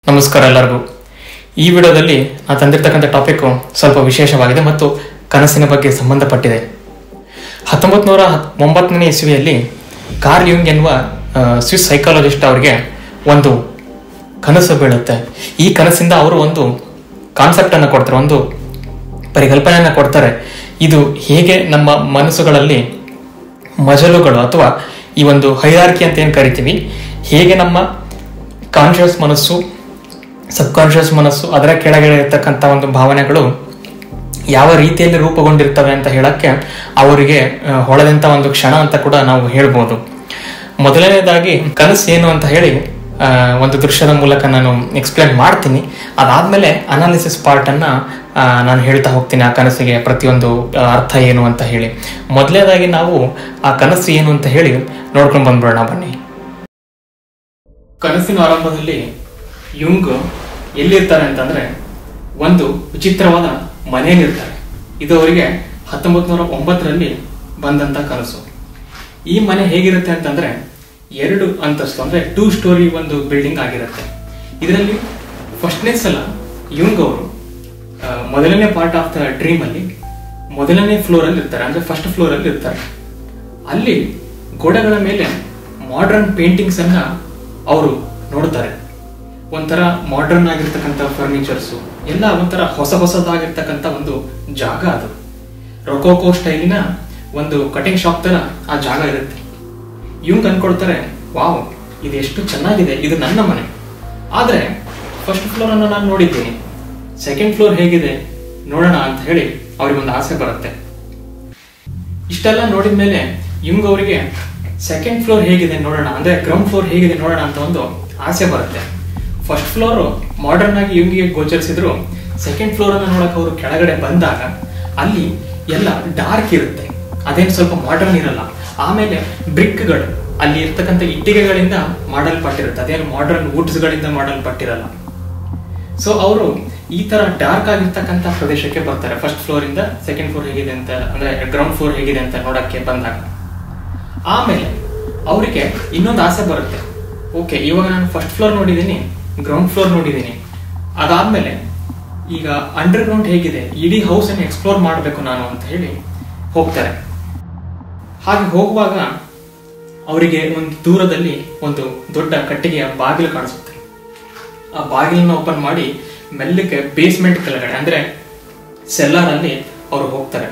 ನಮಸ್ಕಾರ ಎಲ್ಲರಿಗೂ ಈ ವಿಡಿಯೋದಲ್ಲಿ ನಾನು ತಂದಿರ್ತಕ್ಕಂಥ ಟಾಪಿಕ್ ಸ್ವಲ್ಪ ವಿಶೇಷವಾಗಿದೆ ಮತ್ತು ಕನಸಿನ ಬಗ್ಗೆ ಸಂಬಂಧಪಟ್ಟಿದೆ ಹತ್ತೊಂಬತ್ತು ನೂರ ಒಂಬತ್ತನೇ ಇಸ್ವಿಯಲ್ಲಿ ಕಾರ್ಲ್ ಯುಂಗ್ ಎನ್ನುವ ಆ, ಸ್ವಿಸ್ ಸೈಕಾಲಜಿಸ್ಟ್ ಅವರಿಗೆ ಒಂದು ಕನಸು ಬೀಳುತ್ತೆ ಈ ಕನಸಿಂದ ಅವರು ಒಂದು ಕಾನ್ಸೆಪ್ಟ್ ಅನ್ನು ಕೊಡ್ತಾರೆ ಒಂದು ಪರಿಕಲ್ಪನೆಯನ್ನು ಕೊಡ್ತಾರೆ ಇದು ಹೇಗೆ ನಮ್ಮ ಮನಸ್ಸುಗಳಲ್ಲಿ ಮಜಲುಗಳು ಅಥವಾ ಈ ಒಂದು ಹೈರಾರ್ಕಿ ಅಂತ ಏನು ಕರಿತೀವಿ ಹೇಗೆ ನಮ್ಮ ಕಾನ್ಷಿಯಸ್ ಮನಸ್ಸು ಸಬ್ಕಾನ್ಷಿಯಸ್ ಮನಸ್ಸು ಅದರ ಕೆಳಗಡೆ ಇರ್ತಕ್ಕಂಥ ಒಂದು ಭಾವನೆಗಳು ಯಾವ ರೀತಿಯಲ್ಲಿ ರೂಪುಗೊಂಡಿರ್ತವೆ ಅಂತ ಹೇಳಕ್ಕೆ ಅವರಿಗೆ ಆ, ಹೊಳೆದಂಥ ಒಂದು ಕ್ಷಣ ಅಂತ ಕೂಡ ನಾವು ಹೇಳ್ಬೋದು ಮೊದಲನೇದಾಗಿ ಕನಸು ಏನು ಅಂತ ಹೇಳಿ ಆ, ಒಂದು ದೃಶ್ಯದ ಮೂಲಕ ನಾನು ಎಕ್ಸ್ಪ್ಲೇನ್ ಮಾಡ್ತೀನಿ ಅದಾದ್ಮೇಲೆ ಅನಾಲಿಸಿಸ್ ಪಾರ್ಟ್ ಅನ್ನ ಆ, ನಾನು ಹೇಳ್ತಾ ಹೋಗ್ತೀನಿ ಆ ಕನಸಿಗೆ ಪ್ರತಿಯೊಂದು ಆ, ಅರ್ಥ ಏನು ಅಂತ ಹೇಳಿ ಮೊದಲನೇದಾಗಿ ನಾವು ಆ ಕನಸು ಏನು ಅಂತ ಹೇಳಿ ನೋಡ್ಕೊಂಡು ಬಂದ್ಬಿಡೋಣ ಬನ್ನಿ ಕನಸಿನ ಆರಂಭದಲ್ಲಿ ಯುಂಗ್ ಎಲ್ಲಿರ್ತಾರೆ ಅಂತಂದ್ರೆ ಒಂದು ವಿಚಿತ್ರವಾದ ಮನೆಯಲ್ಲಿರ್ತಾರೆ ಇದು ಅವರಿಗೆ ಹತ್ತೊಂಬತ್ತು ನೂರ ಒಂಬತ್ತರಲ್ಲಿ ಬಂದಂತ ಕನಸು ಈ ಮನೆ ಹೇಗಿರುತ್ತೆ ಅಂತಂದ್ರೆ ಎರಡು ಅಂತಸ್ತು ಅಂದ್ರೆ ಟೂ ಸ್ಟೋರಿ ಒಂದು ಬಿಲ್ಡಿಂಗ್ ಆಗಿರುತ್ತೆ ಇದರಲ್ಲಿ ಫಸ್ಟ್ನೇ ಸಲ ಯುಂಗ್ ಅವರು ಆ, ಮೊದಲನೇ ಪಾರ್ಟ್ ಆಫ್ ದ ಡ್ರೀಮ್ ಅಲ್ಲಿ ಮೊದಲನೇ ಫ್ಲೋರ್ ಅಲ್ಲಿ ಇರ್ತಾರೆ ಅಂದ್ರೆ ಫಸ್ಟ್ ಫ್ಲೋರ್ ಅಲ್ಲಿ ಇರ್ತಾರೆ ಅಲ್ಲಿ ಗೋಡೆಗಳ ಮೇಲೆ ಮಾಡರ್ನ್ ಪೇಂಟಿಂಗ್ಸ್ ಅನ್ನ ಅವರು ನೋಡ್ತಾರೆ ಒಂಥರ ಮಾಡರ್ನ್ ಆಗಿರ್ತಕ್ಕಂಥ ಫರ್ನಿಚರ್ಸ್ ಎಲ್ಲ ಒಂಥರ ಹೊಸ ಹೊಸದಾಗಿರ್ತಕ್ಕಂಥ ಒಂದು ಜಾಗ ಅದು ರೊಕೋಕೋ ಸ್ಟೈಲಿನ ಒಂದು ಕಟಿಂಗ್ ಶಾಪ್ ತರ ಆ ಜಾಗ ಇರುತ್ತೆ ಇವಂಗ್ ಅನ್ಕೊಳ್ತಾರೆ ವಾವ್ ಇದು ಎಷ್ಟು ಚೆನ್ನಾಗಿದೆ ಇದು ನನ್ನ ಮನೆ ಆದ್ರೆ ಫಸ್ಟ್ ಫ್ಲೋರ್ ಅನ್ನು ನಾನು ನೋಡಿದ್ದೀನಿ ಸೆಕೆಂಡ್ ಫ್ಲೋರ್ ಹೇಗಿದೆ ನೋಡೋಣ ಅಂತ ಹೇಳಿ ಅವ್ರಿಗೊಂದು ಆಸೆ ಬರುತ್ತೆ ಇಷ್ಟೆಲ್ಲ ನೋಡಿದ ಮೇಲೆ ಇವಂಗ್ ಅವರಿಗೆ ಸೆಕೆಂಡ್ ಫ್ಲೋರ್ ಹೇಗಿದೆ ನೋಡೋಣ ಅಂದ್ರೆ ಗ್ರೌಂಡ್ ಫ್ಲೋರ್ ಹೇಗಿದೆ ನೋಡೋಣ ಅಂತ ಒಂದು ಆಸೆ ಬರುತ್ತೆ ಫಸ್ಟ್ ಫ್ಲೋರ್ ಮಾಡರ್ನ್ ಆಗಿ ಇವಂಗಿಗೆ ಗೋಚರಿಸಿದ್ರು ಸೆಕೆಂಡ್ ಫ್ಲೋರ್ ಅನ್ನ ನೋಡಕ್ ಅವರು ಕೆಳಗಡೆ ಬಂದಾಗ ಅಲ್ಲಿ ಎಲ್ಲ ಡಾರ್ಕ್ ಇರುತ್ತೆ ಅದೇನು ಸ್ವಲ್ಪ ಮಾಡರ್ನ್ ಇರಲ್ಲ ಆಮೇಲೆ ಬ್ರಿಕ್ಗಳು ಅಲ್ಲಿ ಇರ್ತಕ್ಕಂಥ ಇಟ್ಟಿಗೆಗಳಿಂದ ಮಾಡಲ್ಪಟ್ಟಿರುತ್ತೆ ಅದೇನು ಮಾಡರ್ನ್ ವುಡ್ಸ್ ಗಳಿಂದ ಮಾಡಲ್ಪಟ್ಟಿರಲ್ಲ ಸೊ ಅವರು ಈ ತರ ಡಾರ್ಕ್ ಆಗಿರ್ತಕ್ಕಂಥ ಪ್ರದೇಶಕ್ಕೆ ಬರ್ತಾರೆ ಫಸ್ಟ್ ಫ್ಲೋರ್ ಇಂದ ಸೆಕೆಂಡ್ ಫ್ಲೋರ್ ಹೇಗಿದೆ ಅಂತ ಅಂದ್ರೆ ಗ್ರೌಂಡ್ ಫ್ಲೋರ್ ಹೇಗಿದೆ ಅಂತ ನೋಡಕ್ಕೆ ಬಂದಾಗ ಆಮೇಲೆ ಅವರಿಗೆ ಇನ್ನೊಂದು ಆಸೆ ಬರುತ್ತೆ ಓಕೆ ಇವಾಗ ನಾನು ಫಸ್ಟ್ ಫ್ಲೋರ್ ನೋಡಿದ್ದೀನಿ ಗ್ರೌಂಡ್ ಫ್ಲೋರ್ ನೋಡಿದ್ದೀನಿ ಅದಾದ್ಮೇಲೆ ಈಗ ಅಂಡರ್ ಗ್ರೌಂಡ್ ಹೇಗಿದೆ ಇಡೀ ಹೌಸ್ ಅನ್ನು ಎಕ್ಸ್ಪ್ಲೋರ್ ಮಾಡಬೇಕು ನಾನು ಅಂತ ಹೇಳಿ ಹೋಗ್ತಾರೆ ಹಾಗೆ ಹೋಗುವಾಗ ಅವರಿಗೆ ಒಂದು ದೂರದಲ್ಲಿ ಒಂದು ದೊಡ್ಡ ಕಟ್ಟಿಗೆಯ ಬಾಗಿಲು ಕಾಣಿಸುತ್ತೆ ಆ ಬಾಗಿಲನ್ನ ಓಪನ್ ಮಾಡಿ ಮೆಲ್ಲಕ್ಕೆ ಬೇಸ್ಮೆಂಟ್ ಕೆಳಗಡೆ ಅಂದ್ರೆ ಸೆಲ್ಲಾರ್ ಅಲ್ಲಿ ಅವರು ಹೋಗ್ತಾರೆ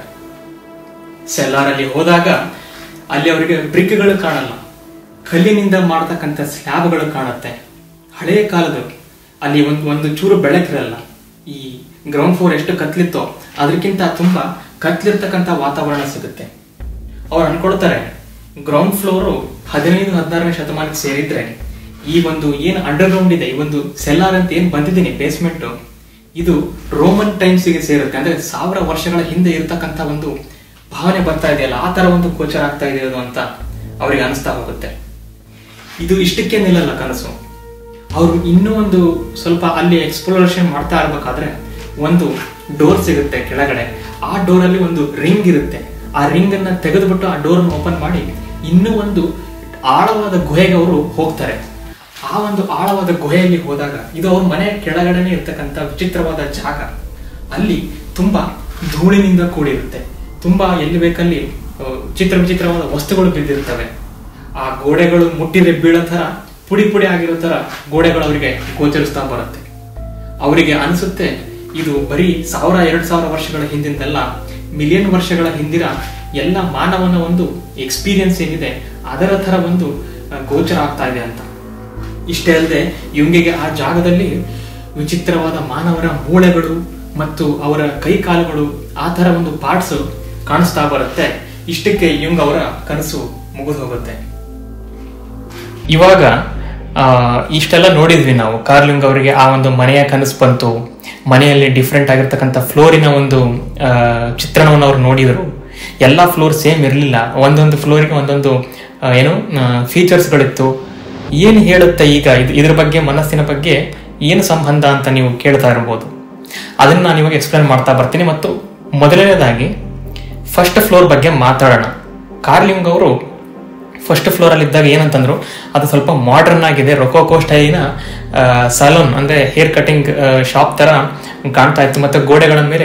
ಸೆಲ್ಲಾರ್ ಅಲ್ಲಿ ಹೋದಾಗ ಅಲ್ಲಿ ಅವರಿಗೆ ಬ್ರಿಕ್ಗಳು ಕಾಣಲ್ಲ ಕಲ್ಲಿನಿಂದ ಮಾಡತಕ್ಕಂಥ ಸ್ಲ್ಯಾಬ್ಗಳು ಕಾಣುತ್ತೆ ಹಳೆಯ ಕಾಲದ ಅಲ್ಲಿ ಒಂದು ಒಂದು ಚೂರು ಬೆಳಕಿರಲ್ಲ ಈ ಗ್ರೌಂಡ್ ಫ್ಲೋರ್ ಎಷ್ಟು ಕತ್ಲಿತ್ತೋ ಅದಕ್ಕಿಂತ ತುಂಬಾ ಕತ್ಲಿರ್ತಕ್ಕಂಥ ವಾತಾವರಣ ಸಿಗುತ್ತೆ ಅವ್ರು ಅನ್ಕೊಳ್ತಾರೆ ಗ್ರೌಂಡ್ ಫ್ಲೋರು ಹದಿನೈದು ಹದಿನಾರನೇ ಶತಮಾನಕ್ಕೆ ಸೇರಿದ್ರೆ ಈ ಒಂದು ಏನ್ ಅಂಡರ್ ಗ್ರೌಂಡ್ ಇದೆ ಈ ಒಂದು ಸೆಲ್ಲಾರ್ ಅಂತ ಏನ್ ಬಂದಿದ್ದೀನಿ ಬೇಸ್ಮೆಂಟ್ ಇದು ರೋಮನ್ ಟೈಮ್ಸ್ ಗೆ ಸೇರುತ್ತೆ ಅಂದ್ರೆ ಸಾವಿರ ವರ್ಷಗಳ ಹಿಂದೆ ಇರತಕ್ಕಂತ ಒಂದು ಭಾವನೆ ಬರ್ತಾ ಇದೆಯಲ್ಲ ಆ ತರ ಒಂದು ಗೋಚರ ಆಗ್ತಾ ಇದೆ ಅದು ಅಂತ ಅವ್ರಿಗೆ ಅನಿಸ್ತಾ ಹೋಗುತ್ತೆ ಇದು ಇಷ್ಟಕ್ಕೆ ನಿಲ್ಲಲ್ಲ ಕನಸು ಅವರು ಇನ್ನೂ ಒಂದು ಸ್ವಲ್ಪ ಅಲ್ಲಿ ಎಕ್ಸ್ಪ್ಲೋರೇಷನ್ ಮಾಡ್ತಾ ಇರ್ಬೇಕಾದ್ರೆ ಒಂದು ಡೋರ್ ಸಿಗುತ್ತೆ ಕೆಳಗಡೆ ಆ ಡೋರ್ ಅಲ್ಲಿ ಒಂದು ರಿಂಗ್ ಇರುತ್ತೆ ಆ ರಿಂಗ್ ಅನ್ನ ತೆಗೆದುಬಿಟ್ಟು ಆ ಡೋರ್ ಓಪನ್ ಮಾಡಿ ಇನ್ನೂ ಒಂದು ಆಳವಾದ ಗುಹೆಗೆ ಅವರು ಹೋಗ್ತಾರೆ ಆ ಒಂದು ಆಳವಾದ ಗುಹೆಯಲ್ಲಿ ಹೋದಾಗ ಇದು ಅವ್ರ ಮನೆ ಕೆಳಗಡೆನೆ ಇರ್ತಕ್ಕಂಥ ವಿಚಿತ್ರವಾದ ಜಾಗ ಅಲ್ಲಿ ತುಂಬಾ ಧೂಳಿನಿಂದ ಕೂಡಿರುತ್ತೆ ತುಂಬಾ ಎಲ್ಲಿ ಬೇಕಲ್ಲಿ ಆ, ಚಿತ್ರ ವಿಚಿತ್ರವಾದ ವಸ್ತುಗಳು ಬಿದ್ದಿರ್ತವೆ ಆ ಗೋಡೆಗಳು ಮುಟ್ಟಿದ್ರೆ ಬೀಳೋ ತರ ಪುಡಿ ಪುಡಿ ಆಗಿರೋ ತರ ಗೋಡೆಗಳು ಅವರಿಗೆ ಗೋಚರಿಸ್ತಾ ಬರುತ್ತೆ ಅವರಿಗೆ ಅನಿಸುತ್ತೆ ಇದು ಬರೀ ಸಾವಿರ ಎರಡ್ ಸಾವಿರ ವರ್ಷಗಳ ಹಿಂದಿಂದಲ್ಲ ಮಿಲಿಯನ್ ವರ್ಷಗಳ ಹಿಂದಿನ ಎಲ್ಲ ಮಾನವನ ಒಂದು ಎಕ್ಸ್ಪೀರಿಯನ್ಸ್ ಏನಿದೆ ಅದರ ತರ ಒಂದು ಆ, ಗೋಚರ ಆಗ್ತಾ ಇದೆ ಅಂತ ಇಷ್ಟೇ ಅಲ್ಲದೆ ಇವಂಗಿಗೆ ಆ ಜಾಗದಲ್ಲಿ ವಿಚಿತ್ರವಾದ ಮಾನವರ ಮೂಳೆಗಳು ಮತ್ತು ಅವರ ಕೈ ಕಾಲುಗಳು ಆ ತರ ಒಂದು ಪಾರ್ಟ್ಸ್ ಕಾಣಿಸ್ತಾ ಬರುತ್ತೆ ಇಷ್ಟಕ್ಕೆ ಯುಂಗ್ ಅವರ ಕನಸು ಮುಗಿದು ಹೋಗುತ್ತೆ ಇವಾಗ ಆ, ಇಷ್ಟೆಲ್ಲ ನೋಡಿದ್ವಿ ನಾವು ಕಾರ್ಲಿಂಗ್ ಅವರಿಗೆ ಆ ಒಂದು ಮನೆಯ ಕನಸು ಬಂತು ಮನೆಯಲ್ಲಿ ಡಿಫ್ರೆಂಟ್ ಆಗಿರ್ತಕ್ಕಂಥ ಫ್ಲೋರಿನ ಒಂದು ಆ, ಚಿತ್ರಣವನ್ನು ಅವ್ರು ನೋಡಿದರು ಎಲ್ಲ ಫ್ಲೋರ್ ಸೇಮ್ ಇರಲಿಲ್ಲ ಒಂದೊಂದು ಫ್ಲೋರಿಗೆ ಒಂದೊಂದು ಆ, ಏನು ಫೀಚರ್ಸ್ಗಳಿತ್ತು ಏನು ಹೇಳುತ್ತೆ ಈಗ ಇದು ಇದ್ರ ಬಗ್ಗೆ ಮನಸ್ಸಿನ ಬಗ್ಗೆ ಏನು ಸಂಬಂಧ ಅಂತ ನೀವು ಕೇಳ್ತಾ ಇರ್ಬೋದು ಅದನ್ನು ನಾನು ಇವಾಗ ಎಕ್ಸ್ಪ್ಲೇನ್ ಮಾಡ್ತಾ ಬರ್ತೀನಿ ಮತ್ತು ಮೊದಲನೇದಾಗಿ ಫಸ್ಟ್ ಫ್ಲೋರ್ ಬಗ್ಗೆ ಮಾತಾಡೋಣ ಕಾರ್ಲಿಂಗ್ ಅವರು ಫಸ್ಟ್ ಫ್ಲೋರಲ್ಲಿ ಇದ್ದಾಗ ಏನಂತಂದ್ರು ಅದು ಸ್ವಲ್ಪ ಮಾಡರ್ನ್ ಆಗಿದೆ ರೊಕೋಕೋ ಸ್ಟೈಲಿನ ಸಲೂನ್ ಅಂದ್ರೆ ಹೇರ್ ಕಟಿಂಗ್ ಶಾಪ್ ತರ ಕಾಣ್ತಾ ಇತ್ತು ಮತ್ತೆ ಗೋಡೆಗಳ ಮೇಲೆ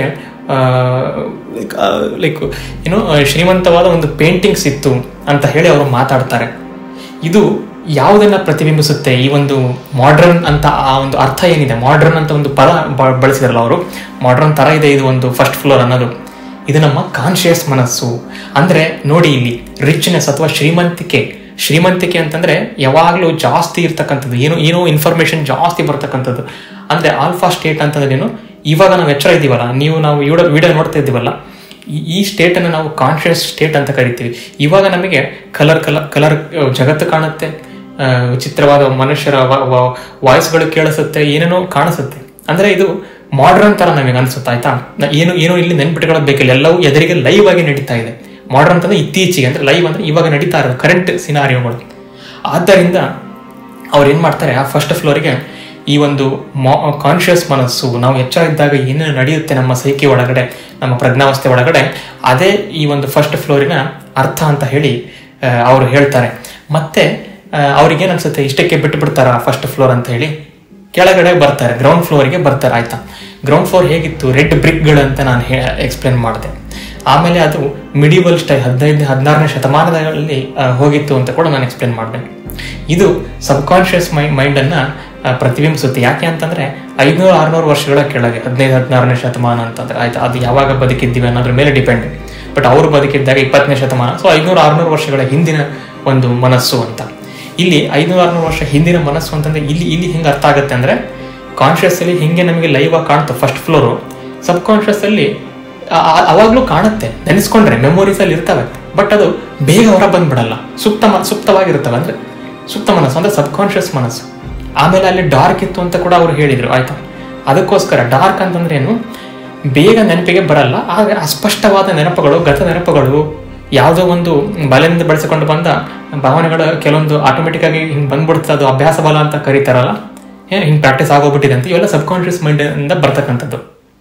ಲೈಕ್ ಏನು ಆ, ಶ್ರೀಮಂತವಾದ ಒಂದು ಪೇಂಟಿಂಗ್ಸ್ ಇತ್ತು ಅಂತ ಹೇಳಿ ಅವರು ಮಾತಾಡ್ತಾರೆ ಇದು ಯಾವುದನ್ನ ಪ್ರತಿಬಿಂಬಿಸುತ್ತೆ ಈ ಒಂದು ಮಾಡ್ರನ್ ಅಂತ ಆ ಒಂದು ಅರ್ಥ ಏನಿದೆ ಮಾಡ್ರನ್ ಅಂತ ಒಂದು ಪದ ಬ- ಬಳಸಿದ್ರಲ್ಲ ಅವರು ಮಾಡ್ರನ್ ತರ ಇದೆ ಇದು ಒಂದು ಫಸ್ಟ್ ಫ್ಲೋರ್ ಅನ್ನೋದು ಇದು ನಮ್ಮ ಕಾನ್ಶಿಯಸ್ ಮನಸ್ಸು ಅಂದ್ರೆ ನೋಡಿ ಇಲ್ಲಿ ರಿಚ್ನೆಸ್ ಅಥವಾ ಶ್ರೀಮಂತಿಕೆ ಶ್ರೀಮಂತಿಕೆ ಅಂತಂದ್ರೆ ಯಾವಾಗಲೂ ಜಾಸ್ತಿ ಇರ್ತಕ್ಕಂಥದ್ದು ಏನು ಏನೋ ಇನ್ಫಾರ್ಮೇಶನ್ ಜಾಸ್ತಿ ಬರ್ತಕ್ಕಂಥದ್ದು ಅಂದ್ರೆ ಆಲ್ಫಾ ಸ್ಟೇಟ್ ಅಂತಂದ್ರೆ ಏನು ಇವಾಗ ನಾವು ಎಚ್ಚರ ಇದ್ದೀವಲ್ಲ ನೀವು ನಾವು ವಿಡಿಯೋ ನೋಡ್ತಾ ಇದ್ದೀವಲ್ಲ ಈ- ಈ ಸ್ಟೇಟ್ ಅನ್ನು ನಾವು ಕಾನ್ಶಿಯಸ್ ಸ್ಟೇಟ್ ಅಂತ ಕರಿತೀವಿ ಇವಾಗ ನಮಗೆ ಕಲರ್ ಕಲರ್ ಕಲರ್ ಜಗತ್ತು ಕಾಣುತ್ತೆ ಆ, ವಿಚಿತ್ರವಾದ ಮನುಷ್ಯರ ವಾಯ್ಸ್ಗಳು ಕೇಳಿಸುತ್ತೆ ಏನೇನೋ ಕಾಣಿಸುತ್ತೆ ಅಂದ್ರೆ ಇದು ಮಾಡ್ರನ್ ತರ ನಮಗೆ ಅನ್ಸುತ್ತೆ ಆಯ್ತಾ ನ- ಏನು ಏನು ಇಲ್ಲಿ ನೆನ್ಪಿಟ್ಕೊಳ್ಳೋದು ಬೇಕಿಲ್ಲ ಎಲ್ಲವೂ ಎದುರಿಗೆ ಲೈವ್ ಆಗಿ ನಡೀತಾ ಇದೆ ಮಾಡ್ರನ್ ಅಂತಂದ್ರೆ ಇತ್ತೀಚೆಗೆ ಅಂದ್ರೆ ಲೈವ್ ಅಂದ್ರೆ ಇವಾಗ ನಡೀತಾ ಇರೋದು ಕರೆಂಟ್ ಸಿನಾರಿಯೋಗಳು ಆದ್ದರಿಂದ ಅವ್ರು ಏನ್ ಮಾಡ್ತಾರೆ ಆ ಫಸ್ಟ್ ಫ್ಲೋರಿಗೆ ಈ ಒಂದು ಕಾನ್ಶಿಯಸ್ ಮನಸ್ಸು ನಾವು ಎಚ್ಚರ ಇದ್ದಾಗ ಏನೇನು ನಡೆಯುತ್ತೆ ನಮ್ಮ ಸೈಕಿ ಒಳಗಡೆ ನಮ್ಮ ಪ್ರಜ್ಞಾವಸ್ಥೆ ಒಳಗಡೆ ಅದೇ ಈ ಒಂದು ಫಸ್ಟ್ ಫ್ಲೋರಿನ ಅರ್ಥ ಅಂತ ಹೇಳಿ ಆ, ಅವರು ಹೇಳ್ತಾರೆ ಮತ್ತೆ ಅವ್ರಿಗೇನು ಅನ್ಸುತ್ತೆ ಇಷ್ಟಕ್ಕೆ ಬಿಟ್ಟು ಬಿಡ್ತಾರ ಫಸ್ಟ್ ಫ್ಲೋರ್ ಅಂತ ಹೇಳಿ ಕೆಳಗಡೆ ಬರ್ತಾರೆ ಗ್ರೌಂಡ್ ಫ್ಲೋರ್ಗೆ ಬರ್ತಾರೆ ಆಯ್ತಾ ಗ್ರೌಂಡ್ ಫ್ಲೋರ್ ಹೇಗಿತ್ತು ರೆಡ್ ಬ್ರಿಕ್ಗಳು ಅಂತ ನಾನು ಎಕ್ಸ್ಪ್ಲೇನ್ ಮಾಡಿದೆ ಆಮೇಲೆ ಅದು ಮಿಡಿವಲ್ ಸ್ಟೈಲ್ ಹದಿನೈದು ಹದಿನಾರನೇ ಶತಮಾನದಲ್ಲಿ ಆ, ಹೋಗಿತ್ತು ಅಂತ ಕೂಡ ನಾನು ಎಕ್ಸ್ಪ್ಲೇನ್ ಮಾಡಿದೆ ಇದು ಸಬ್ಕಾನ್ಷಿಯಸ್ ಮೈ ಮೈಂಡನ್ನು ಪ್ರತಿಬಿಂಬಿಸುತ್ತೆ ಯಾಕೆ ಅಂತಂದ್ರೆ ಐನೂರು ಆರುನೂರು ವರ್ಷಗಳ ಕೆಳಗೆ ಹದಿನೈದು ಹದಿನಾರನೇ ಶತಮಾನ ಅಂತಂದ್ರೆ ಆಯ್ತಾ ಅದು ಯಾವಾಗ ಬದುಕಿದ್ದೀವಿ ಅನ್ನೋದ್ರ ಮೇಲೆ ಡಿಪೆಂಡ್ ಬಟ್ ಅವರು ಬದುಕಿದ್ದಾಗ ಇಪ್ಪತ್ತನೇ ಶತಮಾನ ಸೊ ಐನೂರು ಆರುನೂರು ವರ್ಷಗಳ ಹಿಂದಿನ ಒಂದು ಮನಸ್ಸು ಅಂತ ಇಲ್ಲಿ ಐನೂರು ಆರುನೂರು ವರ್ಷ ಹಿಂದಿನ ಮನಸ್ಸು ಅಂತಂದ್ರೆ ಇಲ್ಲಿ ಇಲ್ಲಿ ಹೆಂಗೆ ಅರ್ಥ ಆಗುತ್ತೆ ಅಂದ್ರೆ ಕಾನ್ಶಿಯಸ್ ಅಲ್ಲಿ ಹಿಂಗೆ ನಮಗೆ ಲೈವ್ ಆಗಿ ಕಾಣುತ್ತೆ ಫಸ್ಟ್ ಫ್ಲೋರು ಸಬ್ ಕಾನ್ಶಿಯಸ್ ಅಲ್ಲಿ ಆ- ಆ- ಅವಾಗ್ಲೂ ಕಾಣುತ್ತೆ ನೆನೆಸ್ಕೊಂಡ್ರೆ ಮೆಮೊರೀಸ್ ಅಲ್ಲಿ ಇರ್ತವೆ ಬಟ್ ಅದು ಬೇಗ ಹೊರ ಬಂದ್ಬಿಡಲ್ಲ ಸುಪ್ತ ಮ- ಸುಪ್ತವಾಗಿರ್ತವೆ ಅಂದ್ರೆ ಸುಪ್ತ ಮನಸ್ಸು ಅಂದ್ರೆ ಸಬ್ ಕಾನ್ಶಿಯಸ್ ಮನಸ್ಸು ಆಮೇಲೆ ಅಲ್ಲಿ ಡಾರ್ಕ್ ಇತ್ತು ಅಂತ ಕೂಡ ಅವ್ರು ಹೇಳಿದ್ರು ಆಯ್ತಾ ಅದಕ್ಕೋಸ್ಕರ ಡಾರ್ಕ್ ಅಂತಂದ್ರೆ ಏನು ಬೇಗ ನೆನಪಿಗೆ ಬರಲ್ಲ ಆದ್ರೆ ಅಸ್ಪಷ್ಟವಾದ ನೆನಪುಗಳು ಗತ ನೆನಪುಗಳು ಯಾವುದೋ ಒಂದು ಬಲದಿಂದ ಬೆಳೆಸಿಕೊಂಡು ಬಂದ ಭಾವನೆಗಳ ಕೆಲವೊಂದು ಆಟೋಮೆಟಿಕ್ ಆಗಿ ಹಿಂಗೆ ಬಂದ್ಬಿಡುತ್ತೆ ಅದು ಅಭ್ಯಾಸ ಬಲ ಅಂತ ಕರೀತಾರಲ್ಲ ಏ ಹಿಂಗೆ ಪ್ರಾಕ್ಟೀಸ್ ಆಗೋಗ್ಬಿಟ್ಟಿದೆ ಅಂತ ಇವೆಲ್ಲ ಸಬ್ ಕಾನ್ಶಿಯಸ್ ಮೈಂಡ್ ಇಂದ ಬರ್ತಕ್ಕಂಥದ್ದು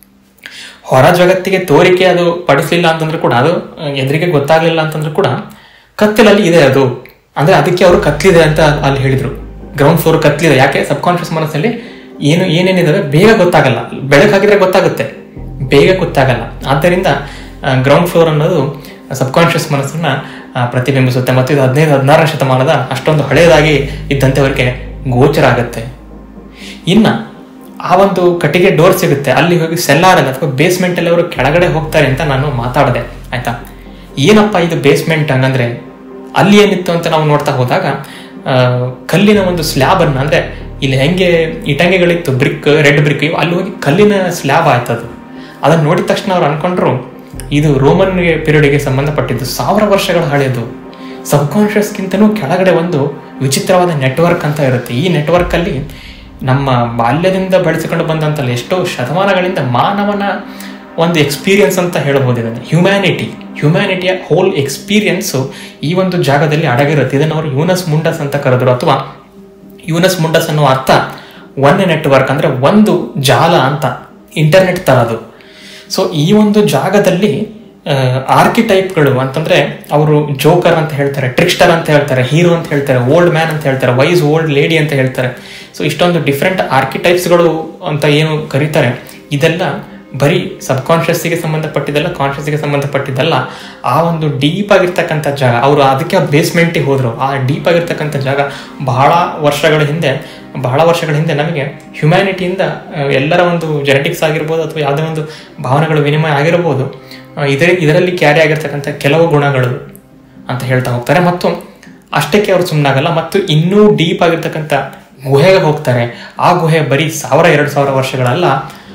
ಹೊರ ಜಗತ್ತಿಗೆ ತೋರಿಕೆ ಅದು ಪಡಿಸಲಿಲ್ಲ ಅಂತಂದ್ರೆ ಕೂಡ ಅದು ಅಹ್, ಎದುರಿಗೆ ಗೊತ್ತಾಗ್ಲಿಲ್ಲ ಅಂತಂದ್ರೆ ಕೂಡ ಕತ್ತಲಲ್ಲಿ ಇದೆ ಅದು ಅಂದ್ರೆ ಅದಕ್ಕೆ ಅವರು ಕತ್ಲಿದೆ ಅಂತ ಅಲ್ಲಿ ಹೇಳಿದ್ರು ಗ್ರೌಂಡ್ ಫ್ಲೋರ್ ಕತ್ಲಿದೆ ಯಾಕೆ ಸಬ್ ಕಾನ್ಶಿಯಸ್ ಮನಸ್ಸಲ್ಲಿ ಏನು ಏನೇನಿದಾವೆ ಬೇಗ ಗೊತ್ತಾಗಲ್ಲ ಬೆಳಕು ಹಾಕಿದ್ರೆ ಗೊತ್ತಾಗುತ್ತೆ ಬೇಗ ಗೊತ್ತಾಗಲ್ಲ ಆದ್ದರಿಂದ ಗ್ರೌಂಡ್ ಫ್ಲೋರ್ ಅನ್ನೋದು ಸಬ್ ಕಾನ್ಶಿಯಸ್ ಮನಸ್ಸನ್ನ ಆ, ಪ್ರತಿಬಿಂಬಿಸುತ್ತೆ ಮತ್ತು ಇದು ಹದಿನೈದು ಹದಿನಾರನೇ ಶತಮಾನದ ಅಷ್ಟೊಂದು ಹಳೆಯದಾಗಿ ಇದ್ದಂತೆ ಅವರಿಗೆ ಗೋಚರ ಆಗುತ್ತೆ ಇನ್ನ ಆ ಒಂದು ಕಟ್ಟಿಗೆ ಡೋರ್ ಸಿಗುತ್ತೆ ಅಲ್ಲಿ ಹೋಗಿ ಸೆಲ್ಲಾರಲ್ಲಿ ಅಥವಾ ಬೇಸ್ಮೆಂಟ್ ಅಲ್ಲಿ ಅವರು ಕೆಳಗಡೆ ಹೋಗ್ತಾರೆ ಅಂತ ನಾನು ಮಾತಾಡಿದೆ ಆಯ್ತಾ ಏನಪ್ಪ ಇದು ಬೇಸ್ಮೆಂಟ್ ಹಂಗಂದ್ರೆ ಅಲ್ಲಿ ಏನಿತ್ತು ಅಂತ ನಾವು ನೋಡ್ತಾ ಹೋದಾಗ ಆ, ಕಲ್ಲಿನ ಒಂದು ಸ್ಲ್ಯಾಬ್ ಅನ್ನ ಅಂದ್ರೆ ಇಲ್ಲಿ ಹೆಂಗೆ ಇಟಂಗೆಗಳಿತ್ತು ಬ್ರಿಕ್ ರೆಡ್ ಬ್ರಿಕ್ ಇವು ಅಲ್ಲಿ ಹೋಗಿ ಕಲ್ಲಿನ ಸ್ಲ್ಯಾಬ್ ಆಯ್ತದು ಅದನ್ನ ನೋಡಿದ ತಕ್ಷಣ ಅವ್ರು ಅನ್ಕೊಂಡ್ರು ಇದು ರೋಮನ್ ಪೀರಿಯಡ್ಗೆ ಸಂಬಂಧಪಟ್ಟಿದ್ದು ಸಾವಿರ ವರ್ಷಗಳ ಹಳೆಯದು ಸಬ್ಕಾನ್ಷಿಯಸ್ಗಿಂತನೂ ಕೆಳಗಡೆ ಒಂದು ವಿಚಿತ್ರವಾದ ನೆಟ್ವರ್ಕ್ ಅಂತ ಇರುತ್ತೆ ಈ ನೆಟ್ವರ್ಕ್ ಅಲ್ಲಿ ನಮ್ಮ ಬಾಲ್ಯದಿಂದ ಬೆಳೆಸಿಕೊಂಡು ಬಂದಂತಲ್ಲ ಎಷ್ಟೋ ಶತಮಾನಗಳಿಂದ ಮಾನವನ ಒಂದು ಎಕ್ಸ್ಪೀರಿಯನ್ಸ್ ಅಂತ ಹೇಳ್ಬೋದು ಇದನ್ನು ಹ್ಯುಮ್ಯಾನಿಟಿ ಹ್ಯುಮ್ಯಾನಿಟಿಯ ಹೋಲ್ ಎಕ್ಸ್ಪೀರಿಯನ್ಸು ಈ ಒಂದು ಜಾಗದಲ್ಲಿ ಅಡಗಿರುತ್ತೆ ಇದನ್ನು ಅವರು ಯೂನಸ್ ಮುಂಡಸ್ ಅಂತ ಕರೆದ್ರು ಅಥವಾ ಯೂನಸ್ ಮುಂಡಸ್ ಅನ್ನೋ ಅರ್ಥ ಒನ್ ನೆಟ್ವರ್ಕ್ ಅಂದ್ರೆ ಒಂದು ಜಾಲ ಅಂತ ಇಂಟರ್ನೆಟ್ ತರದು ಸೊ ಈ ಒಂದು ಜಾಗದಲ್ಲಿ ಆರ್ಕಿಟೈಪ್ಗಳು ಅಂತಂದ್ರೆ ಅವರು ಜೋಕರ್ ಅಂತ ಹೇಳ್ತಾರೆ ಟ್ರಿಕ್ಸ್ಟರ್ ಅಂತ ಹೇಳ್ತಾರೆ ಹೀರೋ ಅಂತ ಹೇಳ್ತಾರೆ ಓಲ್ಡ್ ಮ್ಯಾನ್ ಅಂತ ಹೇಳ್ತಾರೆ ವೈಸ್ ಓಲ್ಡ್ ಲೇಡಿ ಅಂತ ಹೇಳ್ತಾರೆ ಸೊ ಇಷ್ಟೊಂದು ಡಿಫ್ರೆಂಟ್ ಆರ್ಕಿಟೈಪ್ಸ್ಗಳು ಅಂತ ಏನು ಕರೀತಾರೆ ಇದೆಲ್ಲ ಬರೀ ಸಬ್ ಕಾನ್ಷಿಯಸ್ಗೆ ಸಂಬಂಧಪಟ್ಟಿದ್ದಲ್ಲ ಕಾನ್ಷಿಯಸ್ಗೆ ಸಂಬಂಧಪಟ್ಟಿದ್ದಲ್ಲ ಆ ಒಂದು ಡೀಪ್ ಆಗಿರ್ತಕ್ಕಂಥ ಜಾಗ ಅವರು ಅದಕ್ಕೆ ಬೇಸ್ಮೆಂಟಿಗೆ ಹೋದ್ರು ಆ ಡೀಪ್ ಆಗಿರ್ತಕ್ಕಂಥ ಜಾಗ ಬಹಳ ವರ್ಷಗಳ ಹಿಂದೆ ಬಹಳ ವರ್ಷಗಳ ಹಿಂದೆ ನಮಗೆ ಹ್ಯುಮ್ಯಾನಿಟಿಯಿಂದ ಆ, ಎಲ್ಲರ ಒಂದು ಜೆನೆಟಿಕ್ಸ್ ಆಗಿರ್ಬೋದು ಅಥವಾ ಯಾವುದೇ ಒಂದು ಭಾವನೆಗಳು ವಿನಿಮಯ ಆಗಿರ್ಬೋದು ಆ, ಇದರ ಇದರಲ್ಲಿ ಕ್ಯಾರಿ ಆಗಿರ್ತಕ್ಕಂಥ ಕೆಲವು ಗುಣಗಳು ಅಂತ ಹೇಳ್ತಾ ಹೋಗ್ತಾರೆ ಮತ್ತು ಅಷ್ಟಕ್ಕೆ ಅವರು ಸುಮ್ಮನಾಗಲ್ಲ ಮತ್ತು ಇನ್ನೂ ಡೀಪ್ ಆಗಿರ್ತಕ್ಕಂಥ ಗುಹೆಗೆ ಹೋಗ್ತಾರೆ ಆ ಗುಹೆ ಬರೀ ಸಾವಿರ ಎರಡು ಸಾವಿರ ವರ್ಷಗಳಲ್ಲ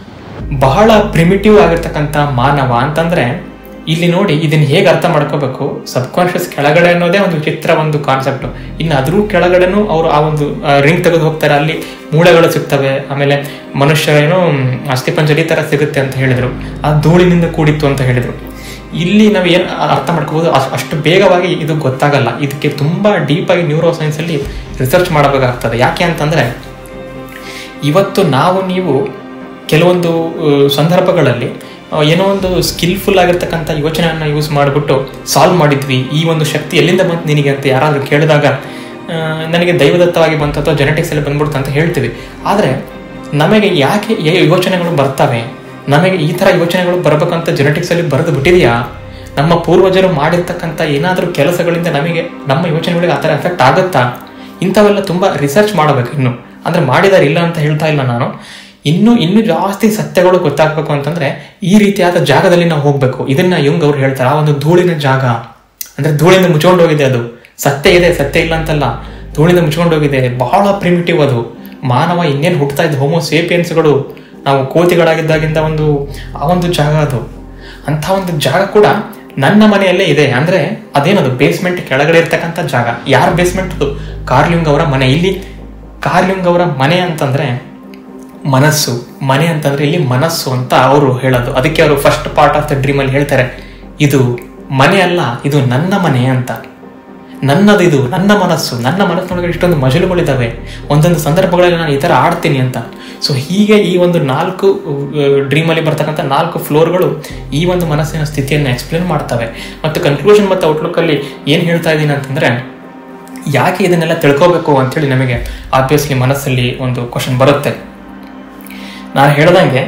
ಬಹಳ ಪ್ರಿಮಿಟಿವ್ ಆಗಿರ್ತಕ್ಕಂಥ ಮಾನವ ಅಂತಂದ್ರೆ ಇಲ್ಲಿ ನೋಡಿ ಇದನ್ನ ಹೇಗೆ ಅರ್ಥ ಮಾಡ್ಕೋಬೇಕು ಸಬ್ ಕಾನ್ಶಿಯಸ್ ಕೆಳಗಡೆ ಅನ್ನೋದೇ ಒಂದು ವಿಚಿತ್ರ ಒಂದು ಕಾನ್ಸೆಪ್ಟ್ ಇನ್ನು ಅದ್ರ ಕೆಳಗಡೆನೂ ಅವರು ಆ ಒಂದು ರಿಂಗ್ ತೆಗೆದು ಹೋಗ್ತಾರೆ ಅಲ್ಲಿ ಮೂಳೆಗಳು ಸಿಗ್ತವೆ ಆಮೇಲೆ ಮನುಷ್ಯ ಏನೋ ಮ್, ಅಸ್ಥಿಪಂಜರ ಈ ತರ ಸಿಗುತ್ತೆ ಅಂತ ಹೇಳಿದ್ರು ಆ ಧೂಳಿನಿಂದ ಕೂಡಿತ್ತು ಅಂತ ಹೇಳಿದ್ರು ಇಲ್ಲಿ ನಾವು ಏನು ಅರ್ಥ ಮಾಡ್ಕೋಬಹುದು ಅಷ್ಟ್- ಅಷ್ಟು ಬೇಗವಾಗಿ ಇದು ಗೊತ್ತಾಗಲ್ಲ ಇದಕ್ಕೆ ತುಂಬಾ ಡೀಪ್ ಆಗಿ ನ್ಯೂರೋ ಸೈನ್ಸ್ ಅಲ್ಲಿ ರಿಸರ್ಚ್ ಮಾಡಬೇಕಾಗ್ತದೆ ಯಾಕೆ ಅಂತಂದ್ರೆ ಇವತ್ತು ನಾವು ನೀವು ಕೆಲವೊಂದು ಆ, ಸಂದರ್ಭಗಳಲ್ಲಿ ಆ, ಏನೋ ಒಂದು ಸ್ಕಿಲ್ಫುಲ್ ಆಗಿರ್ತಕ್ಕಂಥ ಯೋಚನೆಯನ್ನು ಯೂಸ್ ಮಾಡಿಬಿಟ್ಟು ಸಾಲ್ವ್ ಮಾಡಿದ್ವಿ ಈ ಒಂದು ಶಕ್ತಿ ಎಲ್ಲಿಂದ ಬಂತು ನಿನಗೆ ಅಂತ ಯಾರಾದರೂ ಕೇಳಿದಾಗ ಆ, ನನಗೆ ದೈವದತ್ತವಾಗಿ ಬಂತು ಅಥವಾ ಜೆನೆಟಿಕ್ಸ್ ಅಲ್ಲಿ ಬಂದ್ಬಿಡ್ತು ಅಂತ ಹೇಳ್ತೀವಿ ಆದರೆ ನಮಗೆ ಯಾಕೆ ಈ ಯೋಚನೆಗಳು ಬರ್ತವೆ ನಮಗೆ ಈ ಥರ ಯೋಚನೆಗಳು ಬರಬೇಕಂತ ಜೆನೆಟಿಕ್ಸ್ ಅಲ್ಲಿ ಬರೆದು ಬಿಟ್ಟಿದೆಯಾ ನಮ್ಮ ಪೂರ್ವಜರು ಮಾಡಿರ್ತಕ್ಕಂಥ ಏನಾದರೂ ಕೆಲಸಗಳಿಂದ ನಮಗೆ ನಮ್ಮ ಯೋಚನೆಗಳಿಗೆ ಆ ಥರ ಎಫೆಕ್ಟ್ ಆಗುತ್ತಾ ಇಂಥವೆಲ್ಲ ತುಂಬ ರಿಸರ್ಚ್ ಮಾಡಬೇಕು ಇನ್ನು ಅಂದರೆ ಮಾಡಿದಾರೆ ಇಲ್ಲ ಅಂತ ಹೇಳ್ತಾ ಇಲ್ಲ ನಾನು ಇನ್ನೂ ಇನ್ನೂ ಜಾಸ್ತಿ ಸತ್ಯಗಳು ಗೊತ್ತಾಗಬೇಕು ಅಂತಂದ್ರೆ ಈ ರೀತಿಯಾದ ಜಾಗದಲ್ಲಿ ನಾವು ಹೋಗ್ಬೇಕು ಇದನ್ನ ಯಂಗ್ ಅವ್ರು ಹೇಳ್ತಾರೆ ಆ ಒಂದು ಧೂಳಿನ ಜಾಗ ಅಂದ್ರೆ ಧೂಳಿಂದ ಮುಚ್ಕೊಂಡು ಹೋಗಿದೆ ಅದು ಸತ್ಯ ಇದೆ ಸತ್ಯ ಇಲ್ಲ ಅಂತಲ್ಲ ಧೂಳಿಂದ ಮುಚ್ಕೊಂಡು ಹೋಗಿದೆ ಬಹಳ ಪ್ರಿಮಿಟಿವ್ ಅದು ಮಾನವ ಇನ್ನೇನು ಹುಟ್ಟುತ್ತಾ ಇದ್ದ ಹೋಮೋ ಸೇಪಿಯನ್ಸ್ಗಳು ನಾವು ಕೋತಿಗಳಾಗಿದ್ದಾಗಿಂದ ಒಂದು ಆ ಒಂದು ಜಾಗ ಅದು ಅಂತ ಒಂದು ಜಾಗ ಕೂಡ ನನ್ನ ಮನೆಯಲ್ಲೇ ಇದೆ ಅಂದ್ರೆ ಅದೇನದು ಬೇಸ್ಮೆಂಟ್ ಕೆಳಗಡೆ ಇರ್ತಕ್ಕಂಥ ಜಾಗ ಯಾರ ಬೇಸ್ಮೆಂಟ್ ಅದು ಕಾರ್ಲಿಂಗ್ ಅವರ ಮನೆ ಇಲ್ಲಿ ಕಾರ್ಲಿಂಗ್ ಅವರ ಮನೆ ಅಂತಂದ್ರೆ ಮನಸ್ಸು ಮನೆ ಅಂತಂದ್ರೆ ಇಲ್ಲಿ ಮನಸ್ಸು ಅಂತ ಅವರು ಹೇಳೋದು ಅದಕ್ಕೆ ಅವರು first part of the dream ಅಲ್ಲಿ ಹೇಳ್ತಾರೆ ಇದು ಮನೆ ಅಲ್ಲ ಇದು ನನ್ನ ಮನೆ ಅಂತ ನನ್ನದು ಇದು ನನ್ನ ಮನಸ್ಸು ನನ್ನ ಮನಸ್ಸಿನೊಳಗೆ ಇಷ್ಟೊಂದು ಮಜಲುಗಳಿದ್ದಾವೆ ಒಂದೊಂದು ಸಂದರ್ಭಗಳಲ್ಲಿ ನಾನು ಈ ಥರ ಆಡ್ತೀನಿ ಅಂತ ಸೊ ಹೀಗೆ ಈ ಒಂದು ನಾಲ್ಕು ಡ್ರೀಮಲ್ಲಿ ಬರ್ತಕ್ಕಂಥ ನಾಲ್ಕು ಫ್ಲೋರ್ಗಳು ಈ ಒಂದು ಮನಸ್ಸಿನ ಸ್ಥಿತಿಯನ್ನು ಎಕ್ಸ್ಪ್ಲೇನ್ ಮಾಡ್ತವೆ ಮತ್ತು ಕನ್ಕ್ಲೂಷನ್ ಮತ್ತು ಔಟ್ಲುಕ್ಕಲ್ಲಿ ಏನು ಹೇಳ್ತಾ ಇದ್ದೀನಿ ಅಂತಂದರೆ ಯಾಕೆ ಇದನ್ನೆಲ್ಲ ತಿಳ್ಕೋಬೇಕು ಅಂತೇಳಿ ನಮಗೆ ಆಬ್ವಿಯಸ್ಲಿ ಮನಸ್ಸಲ್ಲಿ ಒಂದು ಕ್ವಶನ್ ಬರುತ್ತೆ ನಾನು ಹೇಳ್ದಂಗೆ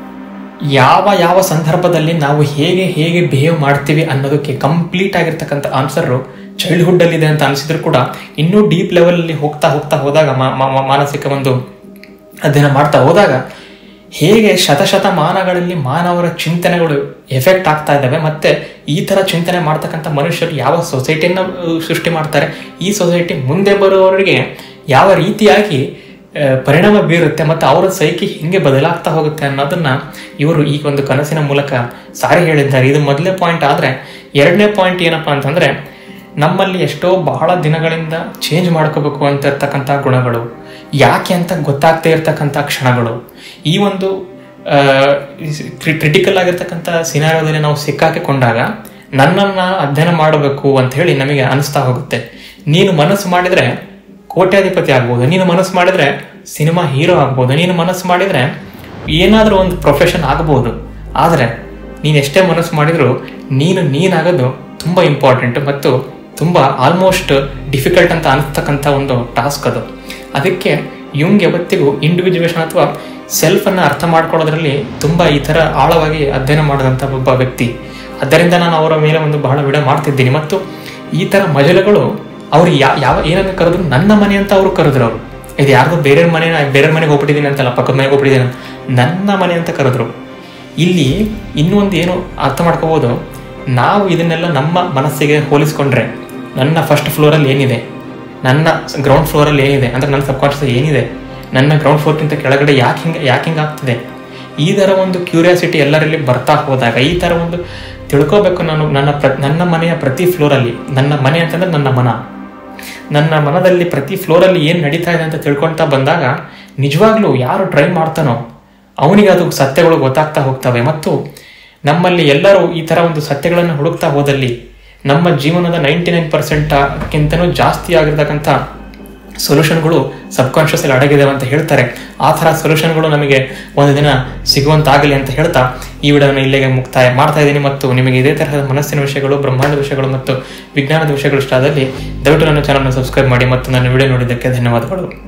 ಯಾವ ಯಾವ ಸಂದರ್ಭದಲ್ಲಿ ನಾವು ಹೇಗೆ ಹೇಗೆ ಬಿಹೇವ್ ಮಾಡ್ತೀವಿ ಅನ್ನೋದಕ್ಕೆ ಕಂಪ್ಲೀಟ್ ಆಗಿರ್ತಕ್ಕಂಥ ಆನ್ಸರು ಚೈಲ್ಡ್ಹುಡ್ ಅಲ್ಲಿ ಇದೆ ಅಂತ ಅನಿಸಿದ್ರು ಕೂಡ ಇನ್ನೂ ಡೀಪ್ ಲೆವೆಲ್ ಅಲ್ಲಿ ಹೋಗ್ತಾ ಹೋಗ್ತಾ ಹೋದಾಗ ಮಾ- ಮಾ- ಮಾ- ಮಾನಸಿಕ ಒಂದು ಅಧ್ಯಯನ ಮಾಡ್ತಾ ಹೋದಾಗ ಹೇಗೆ ಶತಶತಮಾನಗಳಲ್ಲಿ ಮಾನವರ ಚಿಂತನೆಗಳು ಎಫೆಕ್ಟ್ ಆಗ್ತಾ ಇದ್ದಾವೆ ಮತ್ತೆ ಈ ತರ ಚಿಂತನೆ ಮಾಡ್ತಕ್ಕಂಥ ಮನುಷ್ಯರು ಯಾವ ಸೊಸೈಟಿಯನ್ನು ಸೃಷ್ಟಿ ಮಾಡ್ತಾರೆ ಈ ಸೊಸೈಟಿ ಮುಂದೆ ಬರುವವರಿಗೆ ಯಾವ ರೀತಿಯಾಗಿ ಆ, ಪರಿಣಾಮ ಬೀರುತ್ತೆ ಮತ್ತು ಅವರ ಸೈಕಿ ಹೆಂಗೆ ಬದಲಾಗ್ತಾ ಹೋಗುತ್ತೆ ಅನ್ನೋದನ್ನ ಇವರು ಈ ಒಂದು ಕನಸಿನ ಮೂಲಕ ಸಾರಿ ಹೇಳಿದ್ದಾರೆ ಇದು ಮೊದಲನೇ ಪಾಯಿಂಟ್ ಆದರೆ ಎರಡನೇ ಪಾಯಿಂಟ್ ಏನಪ್ಪಾ ಅಂತಂದ್ರೆ ನಮ್ಮಲ್ಲಿ ಎಷ್ಟೋ ಬಹಳ ದಿನಗಳಿಂದ ಚೇಂಜ್ ಮಾಡ್ಕೋಬೇಕು ಅಂತ ಇರ್ತಕ್ಕಂಥ ಗುಣಗಳು ಯಾಕೆ ಅಂತ ಗೊತ್ತಾಗ್ತಾ ಇರ್ತಕ್ಕಂಥ ಕ್ಷಣಗಳು ಈ ಒಂದು ಕ್ರಿಟಿಕಲ್ ಆಗಿರ್ತಕ್ಕಂಥ ಸಿನಾರಿಯೋದಲ್ಲಿ ನಾವು ಸಿಕ್ಕಾಕಿಕೊಂಡಾಗ ನನ್ನನ್ನು ನಾನು ಅಧ್ಯಯನ ಮಾಡಬೇಕು ಅಂತ ಹೇಳಿ ನಮಗೆ ಅನಿಸ್ತಾ ಹೋಗುತ್ತೆ ನೀನು ಮನಸ್ಸು ಮಾಡಿದ್ರೆ ಕೋಟ್ಯಾಧಿಪತಿ ಆಗ್ಬೋದು ನೀನು ಮನಸ್ಸು ಮಾಡಿದ್ರೆ ಸಿನಿಮಾ ಹೀರೋ ಆಗ್ಬೋದು ನೀನು ಮನಸ್ಸು ಮಾಡಿದ್ರೆ ಏನಾದರೂ ಒಂದು ಪ್ರೊಫೆಷನ್ ಆಗ್ಬೋದು ಆದರೆ ನೀನು ಎಷ್ಟೇ ಮನಸ್ಸು ಮಾಡಿದ್ರು ನೀನು ನೀನಾಗೋದು ತುಂಬ ಇಂಪಾರ್ಟೆಂಟ್ ಮತ್ತು ತುಂಬ ಆಲ್ಮೋಸ್ಟ್ ಡಿಫಿಕಲ್ಟ್ ಅಂತ ಅನಿಸ್ತಕ್ಕಂಥ ಒಂದು ಟಾಸ್ಕ್ ಅದು ಅದಕ್ಕೆ ಯುಂಗ್ ಯಾವತ್ತಿಗೂ ಇಂಡಿವಿಜುವೇಷನ್ ಅಥವಾ ಸೆಲ್ಫನ್ನು ಅರ್ಥ ಮಾಡ್ಕೊಳ್ಳೋದ್ರಲ್ಲಿ ತುಂಬ ಈ ಥರ ಆಳವಾಗಿ ಅಧ್ಯಯನ ಮಾಡಿದಂಥ ಒಬ್ಬ ವ್ಯಕ್ತಿ ಆದ್ದರಿಂದ ನಾನು ಅವರ ಮೇಲೆ ಒಂದು ಬಹಳ ವಿಡಿಯೋ ಮಾಡ್ತಿದ್ದೀನಿ ಮತ್ತು ಈ ಥರ ಮಜಲುಗಳು ಅವ್ರು ಯಾ ಯಾವ ಏನನ್ನ ಕರೆದ್ರು ನನ್ನ ಮನೆ ಅಂತ ಅವರು ಕರೆದ್ರು ಅವರು ಇದು ಯಾರ್ದೋ ಬೇರೆ ಮನೆ ಬೇರೆ ಮನೆಗೆ ಹೋಗ್ಬಿಟ್ಟಿದ್ದೀನಿ ಅಂತಲ್ಲ ಪಕ್ಕದ ಮನೆಗೆ ಹೋಗ್ಬಿಟ್ಟಿದ್ದೀನಿ ಅಂತ. ನನ್ನ ಮನೆ ಅಂತ ಕರೆದ್ರು ಇಲ್ಲಿ ಇನ್ನೂ ಒಂದು ಏನು ಅರ್ಥ ಮಾಡ್ಕೋಬೋದು ನಾವು ಇದನ್ನೆಲ್ಲ ನಮ್ಮ ಮನಸ್ಸಿಗೆ ಹೋಲಿಸ್ಕೊಂಡ್ರೆ ನನ್ನ ಫಸ್ಟ್ ಫ್ಲೋರಲ್ಲಿ ಏನಿದೆ ನನ್ನ ಗ್ರೌಂಡ್ ಫ್ಲೋರಲ್ಲಿ ಏನಿದೆ ಅಂದ್ರೆ ನನ್ನ ಸಬ್ಕಾನ್ಷಿಯಸ್ ಏನಿದೆ ನನ್ನ ಗ್ರೌಂಡ್ ಫ್ಲೋರ್ಗಿಂತ ಕೆಳಗಡೆ ಯಾಕೆ ಹಿಂಗೆ ಯಾಕೆ ಹಿಂಗೆ ಆಗ್ತದೆ ಈ ಥರ ಒಂದು ಕ್ಯೂರಿಯಾಸಿಟಿ ಎಲ್ಲರಲ್ಲಿ ಬರ್ತಾ ಹೋದಾಗ ಈ ಥರ ಒಂದು ತಿಳ್ಕೋಬೇಕು ನಾನು ನನ್ನ ಪ್ರ ನನ್ನ ಮನೆಯ ಪ್ರತಿ ಫ್ಲೋರಲ್ಲಿ ನನ್ನ ಮನೆ ಅಂತಂದ್ರೆ ನನ್ನ ಮನ ನನ್ನ ಮನದಲ್ಲಿ ಪ್ರತಿ ಫ್ಲೋರಲ್ಲಿ ಏನು ನಡೀತಾ ಇದೆ ಅಂತ ತಿಳ್ಕೊಳ್ತಾ ಬಂದಾಗ ನಿಜವಾಗ್ಲೂ ಯಾರು ಟ್ರೈ ಮಾಡ್ತಾನೋ ಅವನಿಗೆ ಅದು ಸತ್ಯಗಳು ಗೊತ್ತಾಗ್ತಾ ಹೋಗ್ತವೆ ಮತ್ತು ನಮ್ಮಲ್ಲಿ ಎಲ್ಲರೂ ಈ ಥರ ಒಂದು ಸತ್ಯಗಳನ್ನು ಹುಡುಕ್ತಾ ಹೋದಲ್ಲಿ ನಮ್ಮ ಜೀವನದ ನೈಂಟಿ ನೈನ್ ಪರ್ಸೆಂಟ್ಗಿಂತನೂ ಜಾಸ್ತಿ ಆಗಿರ್ತಕ್ಕಂಥ ಸೊಲ್ಯೂಷನ್ಗಳು ಸಬ್ಕಾನ್ಷಿಯಸ್ ಅಲ್ಲಿ ಅಡಗಿದಾವೆ ಅಂತ ಹೇಳ್ತಾರೆ ಆ ಥರ ಸೊಲ್ಯೂಷನ್ಗಳು ನಮಗೆ ಒಂದು ದಿನ ಸಿಗುವಂತಾಗಲಿ ಅಂತ ಹೇಳ್ತಾ ಈ ವಿಡಿಯೋನ ಇಲ್ಲಿಗೆ ಮುಕ್ತಾಯ ಮಾಡ್ತಾ ಇದ್ದೀನಿ ಮತ್ತು ನಿಮಗೆ ಇದೇ ತರಹದ ಮನಸ್ಸಿನ ವಿಷಯಗಳು ಬ್ರಹ್ಮಾಂಡ ವಿಷಯಗಳು ಮತ್ತು ವಿಜ್ಞಾನದ ವಿಷಯಗಳು ಇಷ್ಟ ಆದಲ್ಲಿ ದಯವಿಟ್ಟು ನನ್ನ ಚಾನಲ್ನ ಸಬ್ಸ್ಕ್ರೈಬ್ ಮಾಡಿ ಮತ್ತು ನನ್ನ ವಿಡಿಯೋ ನೋಡಿದ್ದಕ್ಕೆ ಧನ್ಯವಾದಗಳು